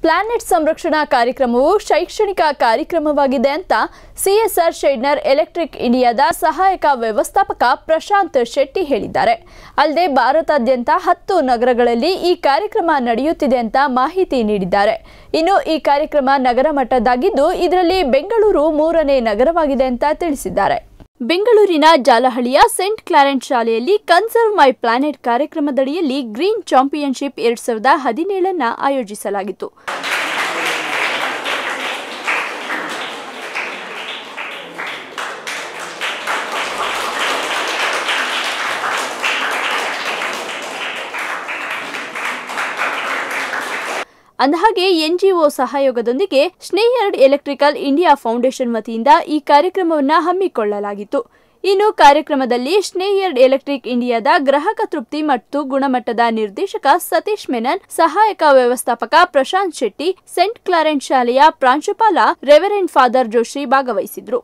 Planet ಸಂರಕ್ಷಣಾ ಕಾರ್ಯಕ್ರಮವು ಶೈಕ್ಷಣಿಕ ಕಾರ್ಯಕ್ರಮವಾಗಿದೆ ಅಂತ ಸಿಎಸ್ಆರ್ ಶೈಡ್ನರ್ ಎಲೆಕ್ಟ್ರಿಕ್ ಇಂಡಿಯಾದ ಸಹಾಯಕ ವ್ಯವಸ್ಥಾಪಕ ಪ್ರಶಾಂತ್ ಶೆಟ್ಟಿ ಹೇಳಿದ್ದಾರೆ ಅಲ್ಲದೆ ಭಾರತಾದ್ಯಂತ ಹತ್ತು ನಗರಗಳಲ್ಲಿ ಈ ಕಾರ್ಯಕ್ರಮ ನಡೆಯುತ್ತಿದೆ ಅಂತ ಮಾಹಿತಿ ನೀಡಿದ್ದಾರೆ ಇನ್ನು ಈ ಕಾರ್ಯಕ್ರಮ ನಗರ ಮಟ್ಟದ್ದಾಗಿದ್ದು ಇದರಲ್ಲಿ ಬೆಂಗಳೂರು ಮೂರನೇ ನಗರವಾಗಿದೆ ಅಂತ ತಿಳಿಸಿದ್ದಾರೆ ಬೆಂಗಳೂರಿನ ಜಾಲಹಳ್ಳಿಯ ಸೆಂಟ್ ಕ್ಲಾರೆಂಟ್ ಶಾಲೆಯಲ್ಲಿ ಕನ್ಸರ್ವ್ ಮೈ ಪ್ಲಾನೆಟ್ ಕಾರ್ಯಕ್ರಮದಡಿಯಲ್ಲಿ ಗ್ರೀನ್ ಚಾಂಪಿಯನ್ಶಿಪ್ ಎರಡ್ ಸಾವಿರದ ಹದಿನೇಳನ್ನ ಆಯೋಜಿಸಲಾಗಿತ್ತು ಅಂದಹಾಗೆ ಎನ್ಜಿಒ ಸಹಯೋಗದೊಂದಿಗೆ ಸ್ನೇಯರ್ಡ್ ಎಲೆಕ್ಟ್ರಿಕಲ್ ಇಂಡಿಯಾ ಫೌಂಡೇಶನ್ ವತಿಯಿಂದ ಈ ಕಾರ್ಯಕ್ರಮವನ್ನು ಹಮ್ಮಿಕೊಳ್ಳಲಾಗಿತ್ತು ಇನ್ನು ಕಾರ್ಯಕ್ರಮದಲ್ಲಿ ಸ್ನೇಯರ್ಡ್ ಎಲೆಕ್ಟ್ರಿಕ್ ಇಂಡಿಯಾದ ಗ್ರಾಹಕ ತೃಪ್ತಿ ಮತ್ತು ಗುಣಮಟ್ಟದ ನಿರ್ದೇಶಕ ಸತೀಶ್ ಮೆನನ್ ಸಹಾಯಕ ವ್ಯವಸ್ಥಾಪಕ ಪ್ರಶಾಂತ್ ಶೆಟ್ಟಿ ಸೆಂಟ್ ಕ್ಲಾರೆಂಟ್ ಶಾಲೆಯ ಪ್ರಾಂಶುಪಾಲ ರೆವರೆಂಡ್ ಫಾದರ್ ಜೋಶಿ ಭಾಗವಹಿಸಿದ್ರು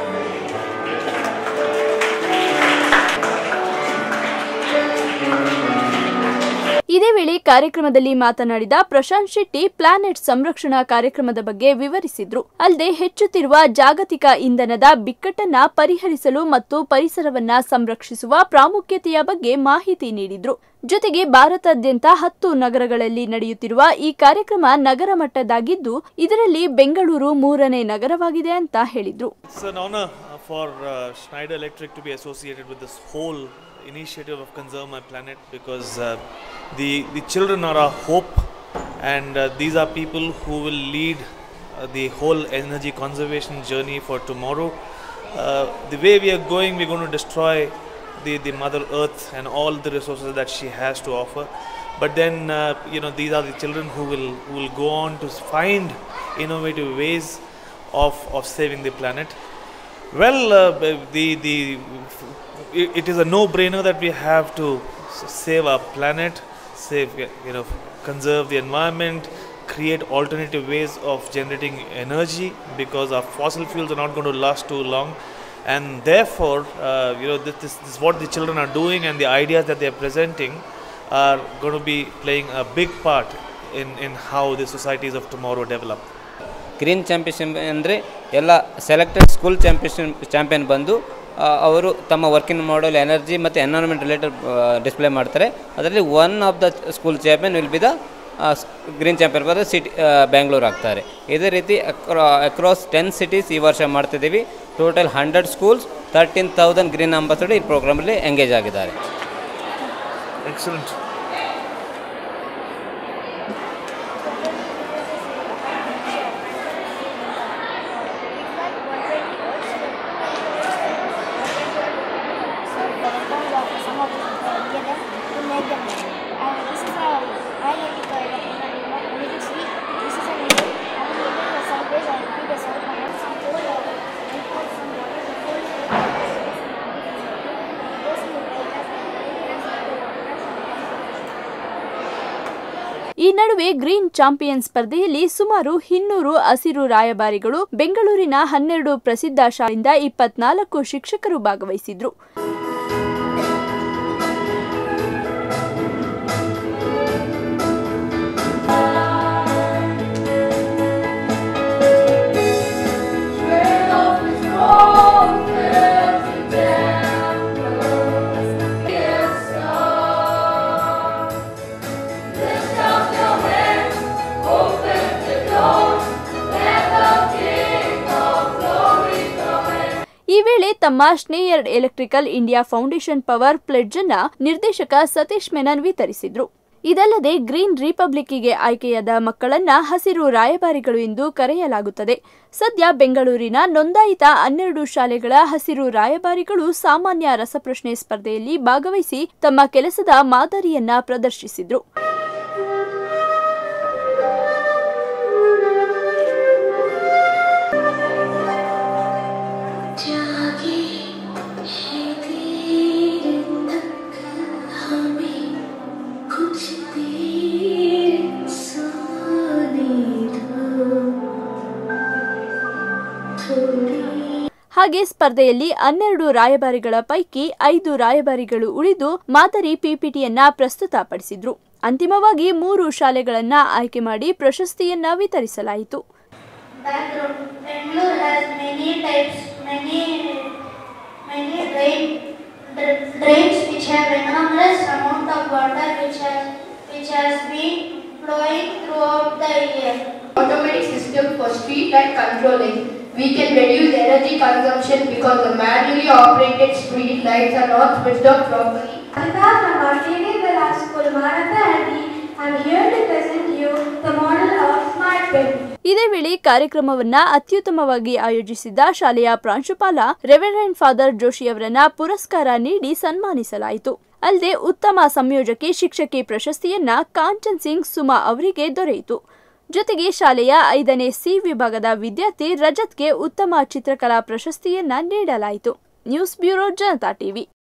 ಇದೇ ವೇಳೆ ಕಾರ್ಯಕ್ರಮದಲ್ಲಿ ಮಾತನಾಡಿದ ಪ್ರಶಾಂತ್ ಶೆಟ್ಟಿ ಪ್ಲಾನೆಟ್ ಸಂರಕ್ಷಣಾ ಕಾರ್ಯಕ್ರಮದ ಬಗ್ಗೆ ವಿವರಿಸಿದ್ರು ಅಲ್ಲದೆ ಹೆಚ್ಚುತ್ತಿರುವ ಜಾಗತಿಕ ಇಂಧನದ ಬಿಕ್ಕಟ್ಟನ್ನ ಪರಿಹರಿಸಲು ಮತ್ತು ಪರಿಸರವನ್ನ ಸಂರಕ್ಷಿಸುವ ಪ್ರಾಮುಖ್ಯತೆಯ ಬಗ್ಗೆ ಮಾಹಿತಿ ನೀಡಿದ್ರು ಜೊತೆಗೆ ಭಾರತಾದ್ಯಂತ ಹತ್ತು ನಗರಗಳಲ್ಲಿ ನಡೆಯುತ್ತಿರುವ ಈ ಕಾರ್ಯಕ್ರಮ ನಗರ ಮಟ್ಟದ್ದಾಗಿದ್ದು ಇದರಲ್ಲಿ ಬೆಂಗಳೂರು ಮೂರನೇ ನಗರವಾಗಿದೆ ಅಂತ ಹೇಳಿದ್ರು It's an honor uh, for uh, Schneider Electric to be associated with this whole initiative of Conserve My Planet because uh, the, the children are our hope and uh, these are people who will lead uh, the whole energy conservation journey for tomorrow. Uh, the way we are going, we're going to destroy the, the Mother Earth and all the resources that she has to offer. But then, uh, you know, these are the children who will, who will go on to find innovative ways of, of saving the planet. Well, uh, the, the, it it is a no-brainer that we have to s- save our planet, save, you know, conserve the environment, create alternative ways of generating energy because our fossil fuels are not going to last too long. And therefore, uh, you know, this, this, this is what the children are doing and the ideas that they are presenting are going to be playing a big part in, in how the societies of tomorrow develop. Green championship ಅಂದರೆ ಎಲ್ಲ selected school champion champion ಬಂದು ಆ, ಅವರು ತಮ್ಮ working model energy ಮತ್ತು environment related display ಮಾಡ್ತಾರೆ ಅದರಲ್ಲಿ one of the school champion will be the green champion ಬಂದರೆ ಸಿಟಿ ಬ್ಯಾಂಗ್ಳೂರು ಆಗ್ತಾರೆ ಇದೇ ರೀತಿ ಅಕ್ರಾಸ್ ಟೆನ್ ಸಿಟೀಸ್ ಈ ವರ್ಷ ಮಾಡ್ತಿದ್ದೀವಿ total hundred schools thirteen thousand green ambassador ಈ ಪ್ರೋಗ್ರಾಮಲ್ಲಿ ಎಂಗೇಜ್ ಆಗಿದ್ದಾರೆ Excellent. ಈ ನಡುವೆ ಗ್ರೀನ್ ಚಾಂಪಿಯನ್ ಸ್ಪರ್ಧೆಯಲ್ಲಿ ಸುಮಾರು ಇನ್ನೂರು ಹಸಿರು ರಾಯಭಾರಿಗಳು ಬೆಂಗಳೂರಿನ ಹನ್ನೆರಡು ಪ್ರಸಿದ್ಧ ಶಾಲೆಯಿಂದ ಇಪ್ಪತ್ನಾಲ್ಕು ಶಿಕ್ಷಕರು ಭಾಗವಹಿಸಿದ್ರು ಈ ವೇಳೆ ತಮ್ಮ Schneider electrical India foundation power pledge ಅನ್ನ ನಿರ್ದೇಶಕ ಸತೀಶ್ ಮೆನನ್ ವಿತರಿಸಿದ್ರು ಇದಲ್ಲದೆ ಗ್ರೀನ್ ರಿಪಬ್ಲಿಕ್ಕಿಗೆ ಆಯ್ಕೆಯಾದ ಮಕ್ಕಳನ್ನ ಹಸಿರು ರಾಯಭಾರಿಗಳು ಎಂದು ಕರೆಯಲಾಗುತ್ತದೆ ಸದ್ಯ ಬೆಂಗಳೂರಿನ ನೋಂದಾಯಿತ ಹನ್ನೆರಡು ಶಾಲೆಗಳ ಹಸಿರು ರಾಯಭಾರಿಗಳು ಸಾಮಾನ್ಯ ರಸಪ್ರಶ್ನೆ ಸ್ಪರ್ಧೆಯಲ್ಲಿ ಭಾಗವಹಿಸಿ ತಮ್ಮ ಕೆಲಸದ ಮಾದರಿಯನ್ನ ಪ್ರದರ್ಶಿಸಿದ್ರು जागे है तेरे तक हमें कुछ देर सोने दो थोड़ी ಹಾಗೆ ಸ್ಪರ್ಧೆಯಲ್ಲಿ ಹನ್ನೆರಡು ರಾಯಭಾರಿಗಳ ಪೈಕಿ ಐದು ರಾಯಭಾರಿಗಳು ಉಳಿದು ಮಾದರಿ ಪಿಪಿಟಿಯನ್ನ ಪ್ರಸ್ತುತಪಡಿಸಿದ್ರು ಅಂತಿಮವಾಗಿ ಮೂರು ಶಾಲೆಗಳನ್ನ ಆಯ್ಕೆ ಮಾಡಿ ಪ್ರಶಸ್ತಿಯನ್ನ ವಿತರಿಸಲಾಯಿತು Background. Bangalore has many types, many, many drain, dr- drains which have enormous amount of water which has, which has been flowing throughout the year. automatic system for street light controlling. We can reduce energy consumption because the manually operated street lights are not switched off properly. Anita from RTD Villa School, Maratha and I am here to present you the model of smart bin. ಇದೇ ವೇಳೆ ಕಾರ್ಯಕ್ರಮವನ್ನ ಅತ್ಯುತ್ತಮವಾಗಿ ಆಯೋಜಿಸಿದ್ದ ಶಾಲೆಯ ಪ್ರಾಂಶುಪಾಲ reverend father Joshi ಅವರನ್ನ ಪುರಸ್ಕಾರ ನೀಡಿ ಸನ್ಮಾನಿಸಲಾಯಿತು ಅಲ್ಲದೆ ಉತ್ತಮ ಸಂಯೋಜಕಿ ಶಿಕ್ಷಕಿ ಪ್ರಶಸ್ತಿಯನ್ನ ಕಾಂಚನ್ ಸಿಂಗ್ ಸುಮಾ ಅವರಿಗೆ ದೊರೆಯಿತು ಜೊತೆಗೆ ಶಾಲೆಯ ಐದನೇ ಸಿ ವಿಭಾಗದ ವಿದ್ಯಾರ್ಥಿ ರಜತ್ಗೆ ಉತ್ತಮ ಚಿತ್ರಕಲಾ ಪ್ರಶಸ್ತಿಯನ್ನ ನೀಡಲಾಯಿತು ನ್ಯೂಸ್ ಬ್ಯೂರೋ ಜನತಾ ಟಿವಿ